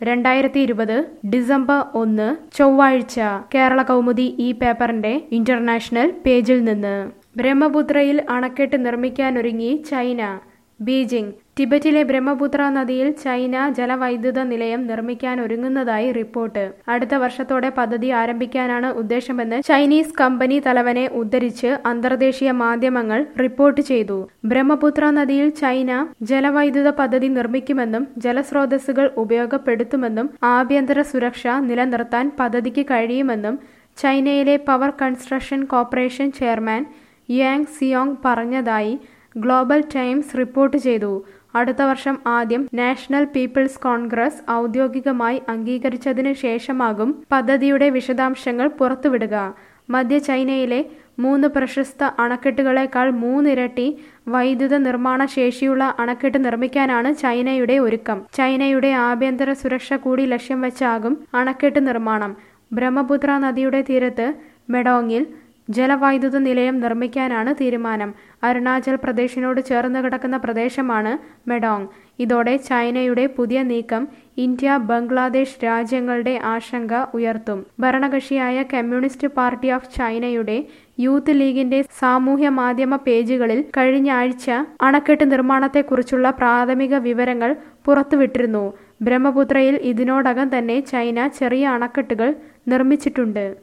രണ്ടായിരത്തി ഇരുപത് ഡിസംബർ ഒന്ന് ചൊവ്വാഴ്ച കേരള കൗമുദി ഈ പേപ്പറിന്റെ ഇന്റർനാഷണൽ പേജിൽ നിന്ന് ബ്രഹ്മപുത്രയിൽ അണക്കെട്ട് നിർമ്മിക്കാനൊരുങ്ങി ചൈന ബീജിംഗ് ടിബറ്റിലെ ബ്രഹ്മപുത്ര നദിയിൽ ചൈന ജലവൈദ്യുത നിലയം നിർമ്മിക്കാനൊരുങ്ങുന്നതായി റിപ്പോർട്ട് അടുത്ത വർഷത്തോടെ പദ്ധതി ആരംഭിക്കാനാണ് ഉദ്ദേശമെന്ന് ചൈനീസ് കമ്പനി തലവനെ ഉദ്ധരിച്ച് അന്തർദേശീയ മാധ്യമങ്ങൾ റിപ്പോർട്ട് ചെയ്തു ബ്രഹ്മപുത്ര നദിയിൽ ചൈന ജലവൈദ്യുത പദ്ധതി നിർമ്മിക്കുമെന്നും ജലസ്രോതസ്സുകൾ ഉപയോഗപ്പെടുത്തുമെന്നും ആഭ്യന്തര സുരക്ഷ നിലനിർത്താൻ പദ്ധതിക്ക് കഴിയുമെന്നും ചൈനയിലെ power construction corporation chairman Yang Xiong പറഞ്ഞതായി ഗ്ലോബൽ ടൈംസ് റിപ്പോർട്ട് ചെയ്തു അടുത്ത വർഷം ആദ്യം നാഷണൽ പീപ്പിൾസ് കോൺഗ്രസ് ഔദ്യോഗികമായി അംഗീകരിച്ചതിനു ശേഷമാകും പദ്ധതിയുടെ വിശദാംശങ്ങൾ പുറത്തുവിടുക മധ്യ ചൈനയിലെ മൂന്ന് പ്രശസ്ത അണക്കെട്ടുകളേക്കാൾ മൂന്നിരട്ടി വൈദ്യുത നിർമ്മാണ ശേഷിയുള്ള അണക്കെട്ട് നിർമ്മിക്കാനാണ് ചൈനയുടെ ഒരുക്കം ചൈനയുടെ ആഭ്യന്തര സുരക്ഷ കൂടി ലക്ഷ്യം വെച്ചാകും അണക്കെട്ട് നിർമ്മാണം ബ്രഹ്മപുത്ര നദിയുടെ തീരത്ത് മെഡോങ്ങിൽ ജലവൈദ്യുത നിലയം നിർമ്മിക്കാനാണ് തീരുമാനം അരുണാചൽ പ്രദേശിനോട് ചേർന്ന് കിടക്കുന്ന പ്രദേശമാണ് മെഡോങ് ഇതോടെ ചൈനയുടെ പുതിയ നീക്കം ഇന്ത്യ ബംഗ്ലാദേശ് രാജ്യങ്ങളുടെ ആശങ്ക ഉയർത്തും ഭരണകക്ഷിയായ കമ്മ്യൂണിസ്റ്റ് പാർട്ടി ഓഫ് ചൈനയുടെ യൂത്ത് ലീഗിന്റെ സാമൂഹ്യ മാധ്യമ പേജുകളിൽ കഴിഞ്ഞ ആഴ്ച അണക്കെട്ട് നിർമ്മാണത്തെക്കുറിച്ചുള്ള പ്രാഥമിക വിവരങ്ങൾ പുറത്തുവിട്ടിരുന്നു ബ്രഹ്മപുത്രയിൽ ഇതിനോടകം തന്നെ ചൈന ചെറിയ അണക്കെട്ടുകൾ നിർമ്മിച്ചിട്ടുണ്ട്